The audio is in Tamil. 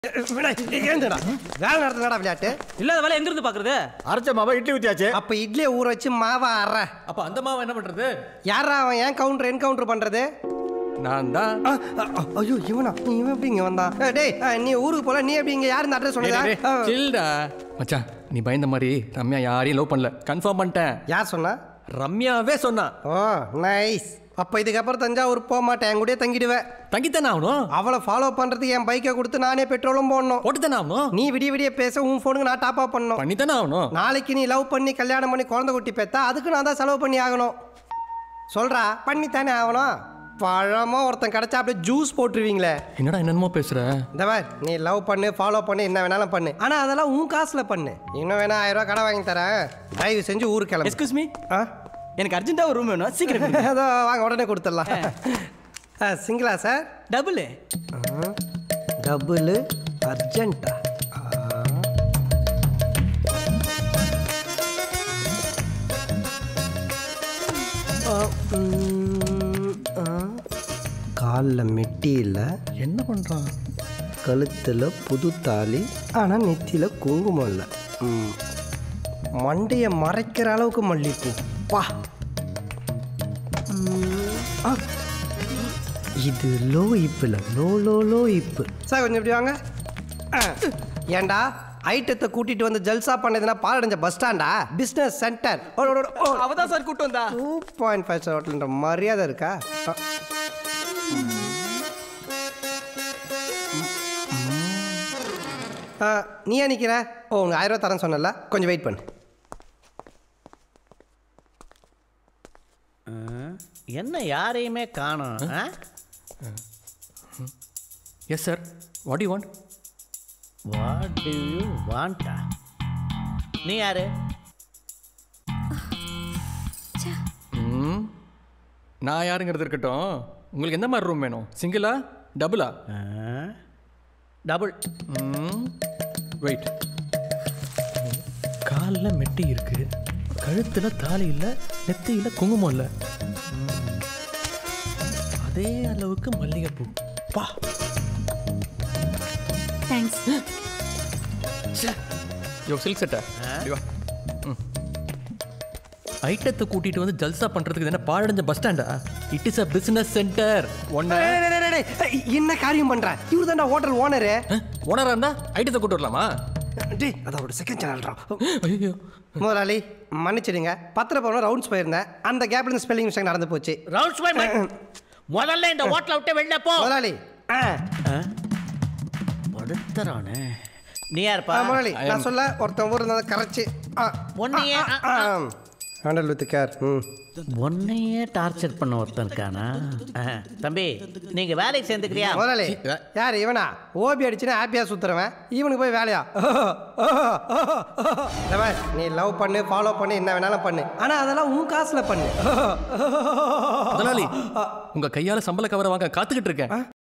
ஏந்தடா வேலை நடத்துனடா விளையாட்டு இல்லாத வேலை எங்கிருந்து பாக்குறது அரைச்ச மாவா இட்லி ஊத்தியாச்சு அப்ப இட்லியை ஊற வச்சு மாவை அற அப்ப அந்த மாவை என்ன பண்றது யாரா அவன் ஏன் கவுண்டர் என்கவுண்டர் பண்றது நான் தான் ஆ, ஆ, ஆ, ஐயோ இவனா இவன் எப்படி இங்க வந்தான் ஏய், டேய் ஆ, நீ ஊருக்கு போல நீ எப்படி இங்க யாரு இந்த அட்ரஸ் சொன்னதா ஆ, சில்டா மச்சான் நீ பயந்த மாதிரி ரம்யா யாரையும் லவ் பண்ணல கன்ஃபார்ம் பண்ணிட்டேன் யார் சொன்னா ரம்யாவே சொன்னா ஓ நைஸ் அப்ப இதுக்கப்புறம் தஞ்சாவூர் போக மாட்டேன் என் கூடயே தங்கிடுவேன் தங்கித்தானே ஆகணும் அவளை ஃபாலோ பண்றதுக்கு என் பைக்கை கொடுத்து நானே பெட்ரோலும் போடணும் போட்டுத்தானே ஆகணும் நீ விடிய விடிய பேச உன் ஃபோனுக்கு நான் டாப் அப் பண்ணணும் பண்ணித்தானே ஆகணும் நாளைக்கு நீ லவ் பண்ணி கல்யாணம் பண்ணி குழந்தை குட்டி பெத்தா அதுக்கு நான் தான் செலவு பண்ணி ஆகணும் சொல்றா பண்ணித்தானே ஆகணும் பழமா ஒருத்தன் கிடைச்சா அப்படியே ஜூஸ் போட்டுருவீங்களே என்னடா என்னென்னமோ பேசுற இந்த மாதிரி நீ லவ் பண்ணு ஃபாலோ பண்ணு என்ன வேணாலும் பண்ணு ஆனா அதெல்லாம் உன் காசுல பண்ணு இன்னும் வேணா ஆயிரம் ரூபாய் கடை வாங்கி தரேன் தயவு செஞ்சு ஊருக்கு கிளம்பு எக்ஸ்கூஸ் மீ ஆ? எனக்கு அர்ஜென்ட்டா ஒரு ரூம் வேணும் சீக்கிரம் கொடுங்க. அதோ வாங்க உடனே கொடுத்துடலாம் ஆ, சிங்கிளா சார் டபுள் டபுள் அர்ஜென்ட்டா காலில் மெட்டி இல்லை என்ன பண்றான் கழுத்தில் புது தாலி ஆனால் நெத்தியில் குங்குமம் இல்லை ம். மண்டையை மறைக்கிற அளவுக்கு மல்லிப்பூ பா ம். ஆ. இது லோ இப்பு இல்லை லோ லோ லோ இப்பு சார் கொஞ்சம் இப்படி வாங்க ஆ. ஏன்டா ஐட்டத்தை கூட்டிட்டு வந்து ஜல்சா பண்ணதுன்னா பாலடைஞ்ச பஸ் ஸ்டாண்டா பிஸ்னஸ் சென்டர் அவதான் சார் கூட்டு வந்தா டூ பாயிண்ட் ஃபைவ் ஸ்டார் ஹோட்டல்ன்ற மரியாதை இருக்கா ஆ. ஆ, நீ ஏன் நிற்கிற ஓ உனக்கு ஆயிரம் ரூபா தரேன் சொன்னல கொஞ்சம் வெயிட் பண்ணு என்ன யாரையுமே காணோம் ஆ? Yes sir what you want What do you want? நீ யாரு ம் நான் யாருங்கிறது இருக்கட்டும் உங்களுக்கு எந்த மாதிரி ரூம் வேணும் சிங்கிளா டபுளா டபுள் ம் வெயிட் காலில் மெட்டி இருக்கு கழுத்தில் தாலி இல்லை நெத்தியில் குங்குமம் இல்லை அதே அளவுக்கு மல்லிகைப்பூ பா தேங்க்ஸ் யோ சில்க் செட்டா வா ஐட்டத்தை கூட்டிட்டு வந்து ஜல்சா பண்றதுக்கு இது என்ன பாழடைஞ்ச பஸ் ஸ்டாண்டா it is a business centre ஒன்ன டேய், டேய், டேய், டேய், என்ன காரியம் பண்ற இவரு தான்டா ஹோட்டல் ஓனரு ஓனரா இருந்தா ஐட்டத்தை கூட்டு வரலாமா டேய் அதோட செகண்ட் சேனல்ரா ஐயோ முதலாளி மன்னிச்சிடுங்க பத்திரப்பவனம் ரவுண்ட்ஸ் போயிருந்தேன் அந்த கேப்ல இந்த ஸ்பெல்லிங் மிஸ்டேக் நடந்து போச்சு ரவுண்ட்ஸ் பை முதல்ல இந்த ஹோட்டலை விட்டு வெளில போ முதலாளி ஆ, படுத்துறானே நீ யாருப்பா ஆ, முதலாளி நான் சொல்ல ஒருத்தன் ஊர் இருந்தால் கரைச்சி ஒன்னையே ஆ, ஆ. ஹேண்டல் வித் கேர் ம் உன்னையே டார்ச்சர் பண்ண ஒருத்தன் இருக்கானா ஆ, தம்பி நீங்க வேலைக்கு சேர்ந்துக்கிறியா முதலாளி யார் இவனா ஓபி அடிச்சுன்னா ஹாப்பியாக சுத்துறவன் இவனுக்கு போய் வேலையா இந்த மாதிரி, நீ லவ் பண்ணு ஃபாலோ பண்ணு என்ன வேணாலும் பண்ணு ஆனா அதெல்லாம் உன் காசுல பண்ணு முதலாளி உங்க கையால சம்பள கவரை வாங்க காத்துக்கிட்டு இருக்கேன்